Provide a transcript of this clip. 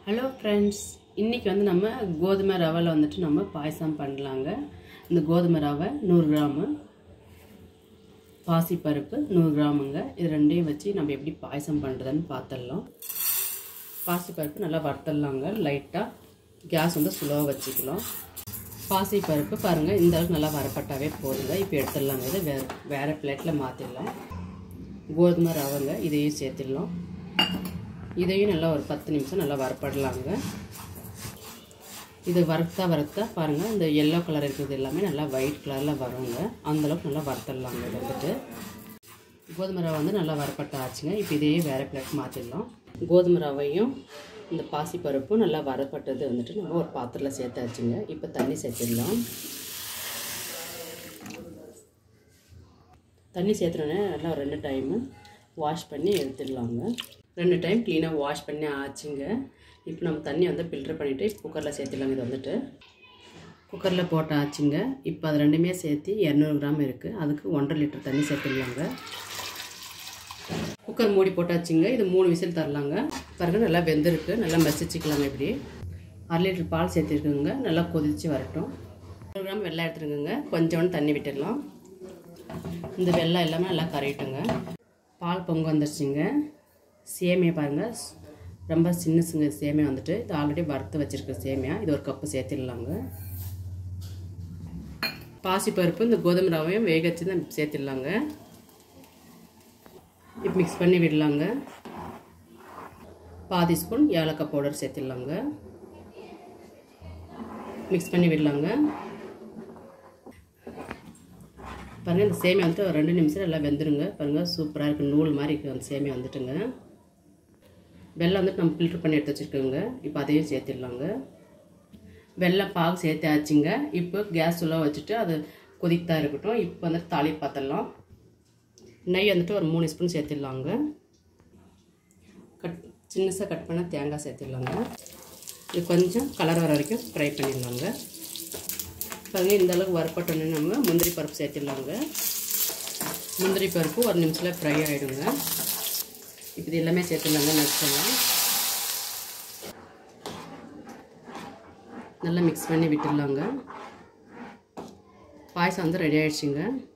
hello friends இன்றைக்கி வந்து நம்ம கோதுமை ரவையில் வந்துட்டு நம்ம பாயசம் பண்ணலாங்க இந்த கோதுமை ரவை நூறு கிராமு பாசிப்பருப்பு நூறு கிராமுங்க இது ரெண்டையும் வச்சு நம்ம எப்படி பாயசம் பண்ணுறதுன்னு பார்த்துடலாம் பாசிப்பருப்பு நல்லா வறுத்தடலாங்க லைட்டாக கேஸ் வந்து ஸ்லோவாக வச்சுக்கலாம் பாசிப்பருப்பு பாருங்கள் இந்த அளவுக்கு நல்லா வரப்பட்டாவே போதுங்க இப்போ எடுத்துடலாங்க இதை வேறு வேறு பிளேட்டில் மாற்றிடலாம் கோதுமை ரவைங்க இதையும் சேர்த்துடலாம் இதையும் நல்லா ஒரு பத்து நிமிஷம் நல்லா வறுப்படலாங்க இது வறுத்தா வறுத்தா பாருங்கள் இந்த எல்லோ கலர் இருக்கிறது எல்லாமே நல்லா ஒயிட் கலரில் வருங்க அந்தளவுக்கு நல்லா வறுத்தடலாங்க இது வந்துட்டு கோதுமை ரவை வந்து நல்லா வறுப்பட்ட ஆச்சுங்க இப்போ இதையே வேறு பிளேட் மாற்றிடலாம் கோதுமை ரவையும் இந்த பாசிப்பருப்பும் நல்லா வறுப்பட்டது வந்துட்டு நம்ம ஒரு பாத்திரத்தில் சேர்த்தாச்சுங்க இப்போ தண்ணி சேர்த்துடலாம் தண்ணி சேர்த்துனோடனே நல்லா ஒரு ரெண்டு டைமு வாஷ் பண்ணி எடுத்துடலாங்க ரெண்டு டைம் க்ளீனாக வாஷ் பண்ணி ஆச்சுங்க இப்போ நம்ம தண்ணி வந்து ஃபில்டர் பண்ணிவிட்டு குக்கரில் சேர்த்துடலாங்க இது வந்துட்டு குக்கரில் போட்ட ஆச்சுங்க இப்போ அது ரெண்டுமே சேர்த்து இரநூறு கிராம் இருக்குது அதுக்கு ஒன்றரை லிட்டர் தண்ணி சேர்த்துடலாங்க குக்கர் மூடி போட்டாச்சுங்க இது மூணு விசில் தரலாங்க பாருங்க நல்லா வெந்திருக்கு நல்லா மெசிச்சுக்கலாங்க இப்படி அரை லிட்டர் பால் சேர்த்துருக்குங்க நல்லா கொதித்து வரட்டும் நூறு கிராம் வெள்ளம் எடுத்துருக்குங்க கொஞ்சோண்டு தண்ணி விட்டுடலாம் இந்த வெள்ளம் எல்லாமே நல்லா கரையிட்டுங்க பால் பொங்க வந்துருச்சுங்க சேமியா பாருங்கள் ரொம்ப சின்னசுங்க சேமியா வந்துட்டு இது ஆல்ரெடி வறுத்து வச்சுருக்க சேமியா இது ஒரு கப்பு சேர்த்திடலாங்க பாசிப்பருப்பு இந்த கோதுமை ரவையும் வேக வச்சு தான் சேர்த்திடலாங்க இப்போ மிக்ஸ் பண்ணி விடலாங்க பாதி ஸ்பூன் ஏலக்காய் பவுடர் சேர்த்திடலாங்க மிக்ஸ் பண்ணி விடலாங்க பாருங்கள் இந்த சேமியா வந்துட்டு ஒரு ரெண்டு நிமிஷம் நல்லா வெந்துருங்க பாருங்கள் சூப்பராக இருக்குது நூல் மாதிரி இருக்குது அந்த சேமியா வந்துட்டுங்க வெள்ளம் வந்துட்டு நம்ம ஃபில்ட்ரு பண்ணி எடுத்து வச்சுருக்கோங்க இப்போ அதையும் சேர்த்திடலாங்க வெள்ளம் பாகு சேர்த்தாச்சுங்க இப்போ கேஸ் உள்ள வச்சுட்டு அது கொதித்தா இருக்கட்டும் இப்போ வந்துட்டு தாலி பார்த்துடலாம் நெய் வந்துட்டு ஒரு மூணு ஸ்பூன் சேர்த்திடலாங்க கட் சின்னசாக கட் பண்ண தேங்காய் சேர்த்திடலாங்க இது கொஞ்சம் கலர் வர வரைக்கும் ஃப்ரை பண்ணிடலாங்க பாருங்கள் இந்த அளவுக்கு வறுப்பட்டோன்னே நம்ம முந்திரி பருப்பு சேர்த்துடலாங்க முந்திரி பருப்பு ஒரு நிமிஷத்தில் ஃப்ரை ஆகிடுங்க இப்போ இது எல்லாமே சேர்த்துடலாங்க நட்ஸெல்லாம் நல்லா மிக்ஸ் பண்ணி விட்டுடலாங்க பாயசம் வந்து ரெடி ஆகிடுச்சிங்க